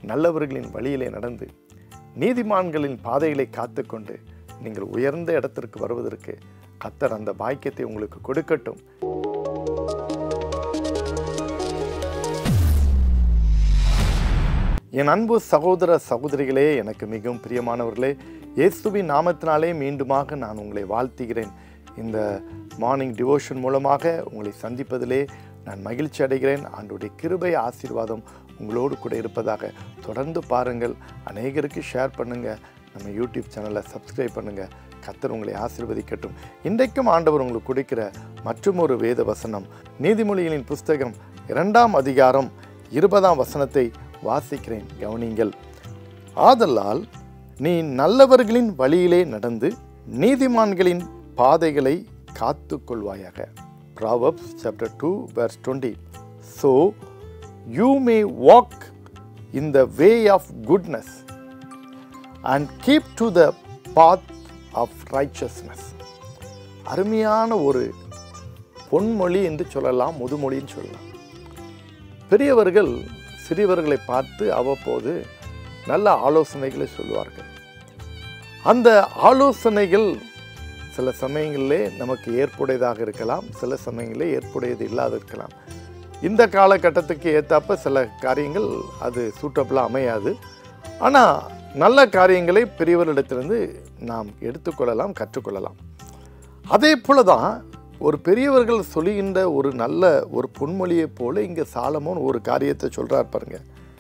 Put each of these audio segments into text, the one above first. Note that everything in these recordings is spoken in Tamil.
நல்லவர்களின் வழியிலே நடந்து நீதிமான்களின் பாதைகளை காத்துக்கொண்டு நீங்கள் உயர்ந்த இடத்திற்கு வருவதற்கு கத்தர் அந்த பாக்கியத்தை உங்களுக்கு கொடுக்கட்டும் என் அன்பு சகோதர சகோதரிகளே எனக்கு மிகவும் பிரியமானவர்களே இயேசுவின் நாமத்தினாலே மீண்டுமாக நான் உங்களை வாழ்த்துகிறேன் இந்த மார்னிங் டிவோஷன் மூலமாக உங்களை சந்திப்பதிலே நான் மகிழ்ச்சி அடைகிறேன் ஆண்டுடைய கிருபை ஆசீர்வாதம் உங்களோடு கூட இருப்பதாக தொடர்ந்து பாருங்கள் அநேகருக்கு ஷேர் பண்ணுங்கள் நம்ம யூடியூப் சேனலை சப்ஸ்கிரைப் பண்ணுங்கள் கத்தர் உங்களை ஆசீர்வதிக்கட்டும் இன்றைக்கும் ஆண்டவர் உங்களுக்கு கொடுக்கிற மற்றும் ஒரு வேத வசனம் நீதிமொழிகளின் புஸ்தகம் இரண்டாம் அதிகாரம் இருபதாம் வசனத்தை வாசிக்கிறேன் கவனிங்கள் ஆதலால் நீ நல்லவர்களின் வழியிலே நடந்து நீதிமான்களின் பாதைகளை காத்து கொள்வாயாக proverbs chapter two verse twenty so you may walk in the way of goodness and keep to the path of righteousness அருமையான ஒரு பொன்மொழி என்று சொல்லலாம் முதுமொழின்னு சொல்லலாம் பெரியவர்கள் சிறியவர்களை பார்த்து அவ்வப்போது நல்ல ஆலோசனைகளை சொல்லுவார்கள் அந்த ஆலோசனைகள் சில சமயங்களிலே நமக்கு ஏற்புடையதாக இருக்கலாம் சில சமயங்களிலே ஏற்புடையது இல்லாத இருக்கலாம் இந்த காலகட்டத்துக்கு ஏற்றாப்ப சில காரியங்கள் அது சூட்டபிளாக அமையாது ஆனால் நல்ல காரியங்களை பெரியவர்களிடத்திலிருந்து நாம் எடுத்துக்கொள்ளலாம் கற்றுக்கொள்ளலாம் அதே போல தான் ஒரு பெரியவர்கள் சொல்லுகின்ற ஒரு நல்ல ஒரு பொன்மொழியைப் போல இங்கே சாலமோன் ஒரு காரியத்தை சொல்றார் பாருங்க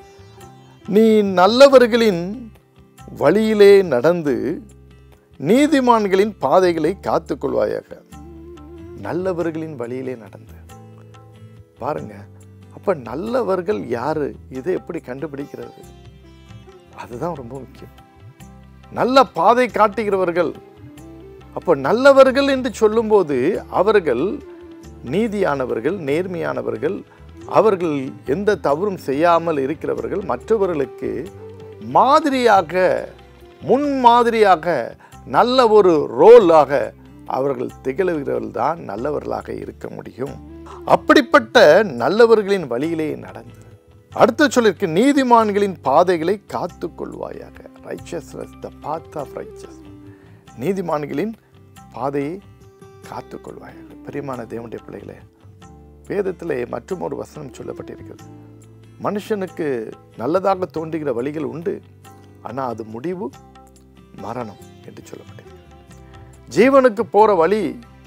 நீ நல்லவர்களின் வழியிலே நடந்து நீதிமான்களின் பாதைகளை காத்துக்கொள்வாயாக நல்லவர்களின் வழியிலே நடந்து பாருங்க அப்ப நல்லவர்கள் யாரு இதை எப்படி கண்டுபிடிக்கிறது அதுதான் ரொம்ப முக்கியம் நல்ல பாதை காட்டுகிறவர்கள் அப்போ நல்லவர்கள் என்று சொல்லும்போது அவர்கள் நீதியானவர்கள் நேர்மையானவர்கள் அவர்கள் எந்த தவறும் செய்யாமல் இருக்கிறவர்கள் மற்றவர்களுக்கு மாதிரியாக முன்மாதிரியாக நல்ல ஒரு ரோலாக அவர்கள் திகழ்கிறவர்கள் தான் நல்லவர்களாக இருக்க முடியும் அப்படிப்பட்ட நல்லவர்களின் வழியிலே நடந்து அடுத்து சொல்லிருக்கு நீதிமான்களின் பாதைகளை காத்து கொள்வாயாக righteousness the path of riches நீதிமான்களின் பாதையை காத்து கொள்வாயாக பிரியமான தேவனுடைய பிள்ளைகளே வேதத்திலே மற்றும் ஒரு வசனம் சொல்லப்பட்டிருக்கிறது மனுஷனுக்கு நல்லதாக தோன்றுகிற வழிகள் உண்டு ஆனால் அது முடிவு மரணம் என்று சொல்லப்பட்டிருக்கிறது ஜீவனுக்கு போகிற வழி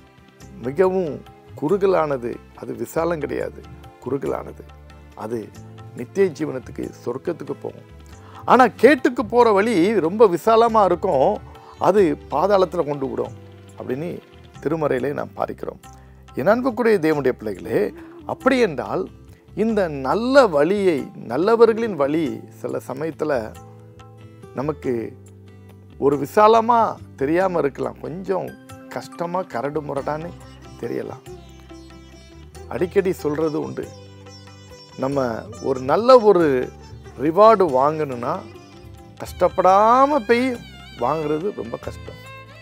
மிகவும் குறுகலானது அது விசாலம் கிடையாது குறுகலானது அது நித்திய ஜீவனத்துக்கு சொர்க்கத்துக்கு போகும் ஆனால் கேட்டுக்கு போகிற வழி ரொம்ப விசாலமாக இருக்கும் அது பாதாளத்தில் கொண்டு விடும் அப்படின்னு திருமறையிலே நாம் பார்க்கிறோம் என் அன்புக்குரிய தேவனுடைய பிள்ளைகளே அப்படி என்றால் இந்த நல்ல வழியை நல்லவர்களின் வழி சில சமயத்தில் நமக்கு ஒரு விசாலமாக தெரியாமல் இருக்கலாம் கொஞ்சம் கஷ்டமாக கரடு முரடான்னு தெரியலாம் அடிக்கடி சொல்கிறது உண்டு நம்ம ஒரு நல்ல ஒரு ரிவார்டு வாங்கணும்னா கஷ்டப்படாமல் போய் வாங்குறது ரொம்ப கஷ்டம்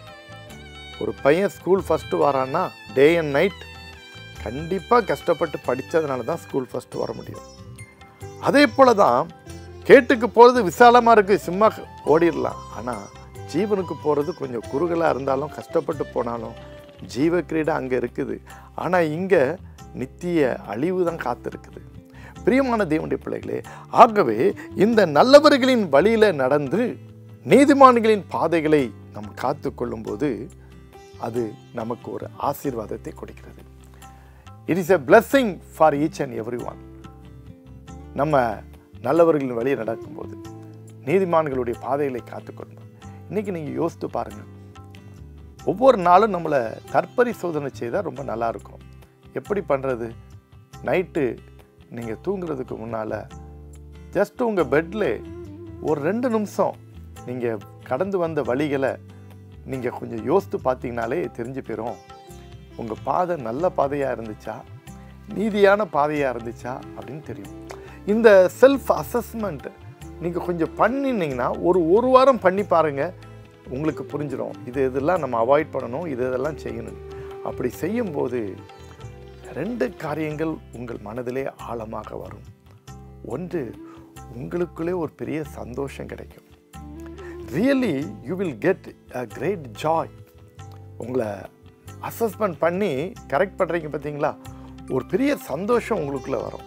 ஒரு பையன் ஸ்கூல் ஃபஸ்ட்டு வரான்னா டே அண்ட் நைட் கண்டிப்பாக கஷ்டப்பட்டு படித்ததுனால தான் ஸ்கூல் ஃபஸ்ட்டு வர முடியும் அதே போல தான் கேட்டுக்கு போகிறது விசாலமாக இருக்குது சும்மா ஓடிடலாம் ஆனால் ஜீவனுக்கு போகிறது கொஞ்சம் குறுகலாக இருந்தாலும் கஷ்டப்பட்டு போனாலும் ஜீவ கிரீடை அங்கே இருக்குது ஆனால் இங்கே நித்திய அழிவு தான் காத்திருக்குது பிரியமான தேவனுடைய பிள்ளைகளே ஆகவே இந்த நல்லவர்களின் வழியில் நடந்து நீதிமான்களின் பாதைகளை நாம் காத்து கொள்ளும்போது அது நமக்கு ஒரு ஆசீர்வாதத்தை கொடுக்கிறது it is a blessing for each and every one நம்ம நல்லவர்களின் வழியை நடக்கும்போது நீதிமான்களுடைய பாதைகளை காத்துக்கொள்ளும் இன்னைக்கு நீங்கள் யோசித்து பாருங்கள் ஒவ்வொரு நாளும் நம்மளை தற்பரிசோதனை செய்தால் ரொம்ப நல்லா இருக்கும் எப்படி பண்ணுறது நைட்டு நீங்கள் தூங்குறதுக்கு முன்னால் ஜஸ்ட் உங்கள் பெட்டில் ஒரு ரெண்டு நிமிஷம் நீங்கள் கடந்து வந்த வழிகளை நீங்கள் கொஞ்சம் யோசித்து பார்த்தீங்கனாலே தெரிஞ்சு போயிடும் உங்கள் பாதை நல்ல பாதையாக இருந்துச்சா நீதியான பாதையாக இருந்துச்சா அப்படின்னு தெரியும் இந்த செல்ஃப் அசஸ்மெண்ட் நீங்கள் கொஞ்சம் பண்ணினீங்கன்னா ஒரு ஒரு வாரம் பண்ணி பாருங்கள் உங்களுக்கு புரிஞ்சிடும் இது இதெல்லாம் நம்ம அவாய்ட் பண்ணணும் இது இதெல்லாம் செய்யணும் அப்படி செய்யும்போது ரெண்டு காரியங்கள் உங்கள் மனதிலே ஆழமாக வரும் ஒன்று உங்களுக்குள்ளே ஒரு பெரிய சந்தோஷம் கிடைக்கும் really you will get a great joy உங்களை அசஸ்மெண்ட் பண்ணி கரெக்ட் பண்ணுறீங்க பார்த்தீங்களா ஒரு பெரிய சந்தோஷம் உங்களுக்குள்ளே வரும்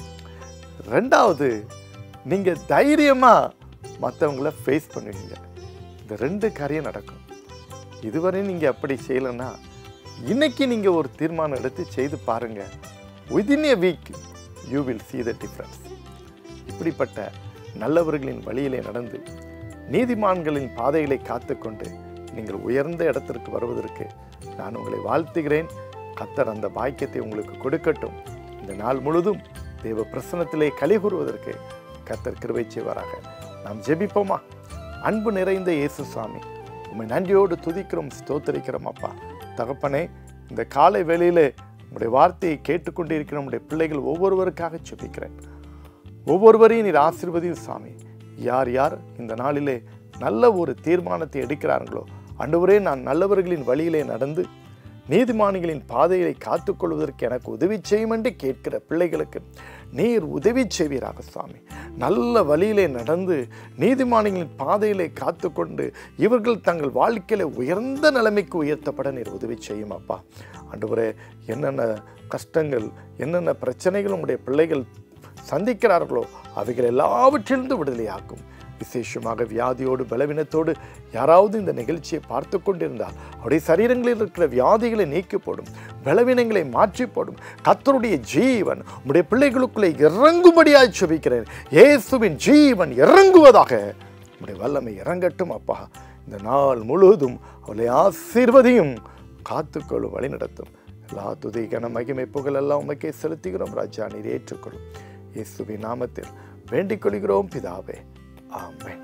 ரெண்டாவது நீங்கள் தைரியமாக மற்றவங்கள ஃபேஸ் பண்ணுவீங்க இந்த ரெண்டு காரியம் நடக்கும் இதுவரை நீங்கள் அப்படி செய்யலைன்னா இன்னைக்கு நீங்கள் ஒரு தீர்மானம் எடுத்து செய்து பாருங்கள் within a week you will see the difference இப்படிப்பட்ட நல்லவர்களின் வழியிலே நடந்து நீதிமான்களின் பாதைகளை காத்துக்கொண்டு நீங்கள் உயர்ந்த இடத்திற்கு வருவதற்கு நான் உங்களை வாழ்த்துகிறேன் கத்தர் அந்த பாக்கியத்தை உங்களுக்கு கொடுக்கட்டும் இந்த நாள் முழுதும் தேவ பிரசனத்திலே களி கூறுவதற்கு கத்தர் கிருபை செய்வாராக நாம் ஜெபிப்போமா அன்பு நிறைந்த இயேசு சுவாமி உம்மை நன்றியோடு துதிக்கிறோம் ஸ்தோத்தரிக்கிறோம் அப்பா தகப்பனே இந்த காலை வேளையிலே உங்களுடைய வார்த்தையை கேட்டுக்கொண்டு இருக்கிற நம்முடைய பிள்ளைகள் ஒவ்வொருவருக்காக ஜெபிக்கிறேன் ஒவ்வொருவரையும் நீர் ஆசீர்வதியும் சாமி யார் யார் இந்த நாளிலே நல்ல ஒரு தீர்மானத்தை எடுக்கிறார்களோ அன்றுவரே நான் நல்லவர்களின் வழியிலே நடந்து நீதிமானிகளின் பாதையை காத்துக்கொள்வதற்கு எனக்கு உதவி செய்யும் என்று கேட்கிற பிள்ளைகளுக்கு நீர் உதவி செய்வீராக சுவாமி நல்ல வழியிலே நடந்து நீதிமானிகளின் பாதையிலே காத்துக்கொண்டு இவர்கள் தங்கள் வாழ்க்கையில உயர்ந்த நிலைமைக்கு உயர்த்தப்பட நீர் உதவி செய்யும் அப்பா ஆண்டவரே என்னென்ன கஷ்டங்கள் என்னென்ன பிரச்சனைகள் உடைய பிள்ளைகள் சந்திக்கிறார்களோ அவைகள் எல்லாவற்றிலிருந்து விடுதலையாக்கும் விசேஷமாக வியாதியோடு பலவீனத்தோடு யாராவது இந்த நிகழ்ச்சியை பார்த்து கொண்டிருந்தால் அவருடைய சரீரங்களில் இருக்கிற வியாதிகளை நீக்கி போடும் பலவீனங்களை மாற்றி போடும் கத்தருடைய ஜீவன் உம்முடைய பிள்ளைகளுக்குள்ளே இறங்கும்படியாய் செபிக்கிறேன் இயேசுவின் ஜீவன் இறங்குவதாக உம்முடைய வல்லமை இறங்கட்டும் அப்பா இந்த நாள் முழுவதும் அவளை ஆசீர்வதியும் காத்துக்கொள்ளும் வழி நடத்தும் எல்லா துதி கன மகிமை புகழ் எல்லாம் உமக்கே செலுத்துகிறோம் ராஜா நீர் ஏற்றுக்கொள்ளும் இயேசுவின் நாமத்தில் வேண்டிக் கொள்கிறோம் பிதாவே ஆமென்